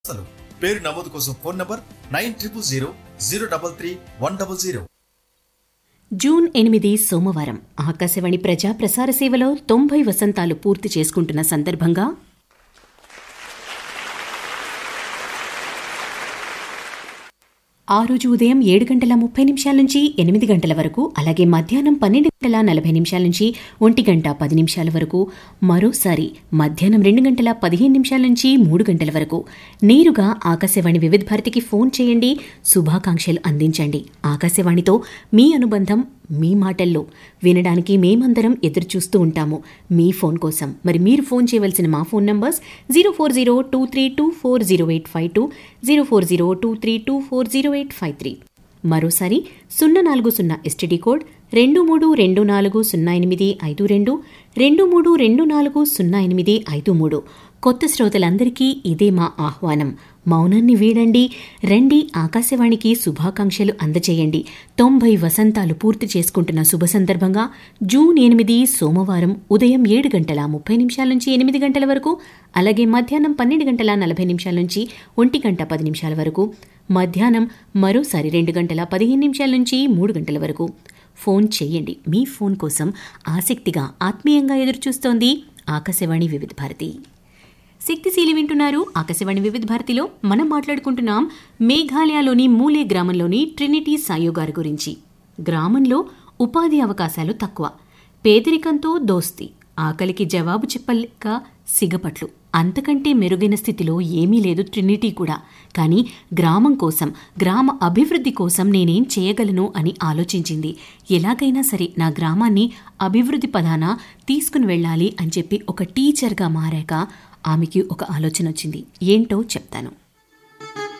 అసలు పేరు నమోదు కోసం phone number nine triple zero zero double three one double zero June ఎనిమిది సోమవారం ఆకాశవాణి ప్రజా ప్రసార సేవలో తొంభై వసంతాలు పూర్తి చేసుకుంటున్న సందర్భంగా ఆ రోజు ఉదయం ఏడు గంటల ముప్పై నిమిషాల నుంచి ఎనిమిది గంటల వరకు అలాగే మధ్యాహ్నం పన్నెండు గంటల నలభై నిమిషాల నుంచి ఒంటి గంట పది నిమిషాల వరకు మరోసారి మధ్యాహ్నం రెండు గంటల పదిహేను నిమిషాల నుంచి మూడు గంటల వరకు నేరుగా ఆకాశవాణి వివిధ భారతికి ఫోన్ చేయండి శుభాకాంక్షలు అందించండి ఆకాశవాణితో మీ అనుబంధం మీ మాటల్లో వినడానికి మేమందరం ఎదురు చూస్తూ ఉంటాము మీ ఫోన్ కోసం మరి మీరు ఫోన్ చేయవలసిన మా phone numbers zero four zero two three two four zero eight five two zero four zero two three two four zero eight five three మరోసారి సున్నా నాలుగు సున్నా ఎస్టీడీ కోడ్ రెండు మూడు రెండు నాలుగు సున్నా ఎనిమిది ఐదు రెండు రెండు మూడు రెండు నాలుగు సున్నా ఎనిమిది ఐదు మూడు కొత్త శ్రోతలందరికీ ఇదే మా ఆహ్వానం మౌనాన్ని వీడండి రండి ఆకాశవాణికి శుభాకాంక్షలు అందజేయండి తొంభై వసంతాలు పూర్తి చేసుకుంటున్న శుభ సందర్భంగా జూన్ ఎనిమిది సోమవారం ఉదయం ఏడు గంటల ముప్పై నిమిషాల నుంచి ఎనిమిది గంటల వరకు అలాగే మధ్యాహ్నం పన్నెండు గంటల నలభై నిమిషాల నుంచి ఒంటి గంట పది నిమిషాల వరకు మధ్యాహ్నం మరోసారి రెండు గంటల పదిహేను నిమిషాల నుంచి మూడు గంటల వరకు ఫోన్ చేయండి మీ ఫోన్ కోసం ఆసక్తిగా ఆత్మీయంగా ఎదురుచూస్తోంది ఆకాశవాణి వివిధ భారతి శక్తిశీలి వింటున్నారు ఆకాశవాణి వివిధ భారతిలో మనం మాట్లాడుకుంటున్నాం మేఘాలయలోని మూలే గ్రామంలోని ట్రినిటీ సాయో గారి గురించి గ్రామంలో ఉపాధి అవకాశాలు తక్కువ పేదరికంతో దోస్తి ఆకలికి జవాబు చెప్పలేక సిగపట్లు అంతకంటే మెరుగైన స్థితిలో ఏమీ లేదు ట్రినిటీ కూడా కానీ గ్రామం కోసం గ్రామ అభివృద్ధి కోసం నేనేం చేయగలను అని ఆలోచించింది ఎలాగైనా సరే నా గ్రామాన్ని అభివృద్ధి పదాన తీసుకుని వెళ్ళాలి అని చెప్పి ఒక టీచర్గా మారాక ఆమెకి ఒక ఆలోచన వచ్చింది ఏంటో చెప్తాను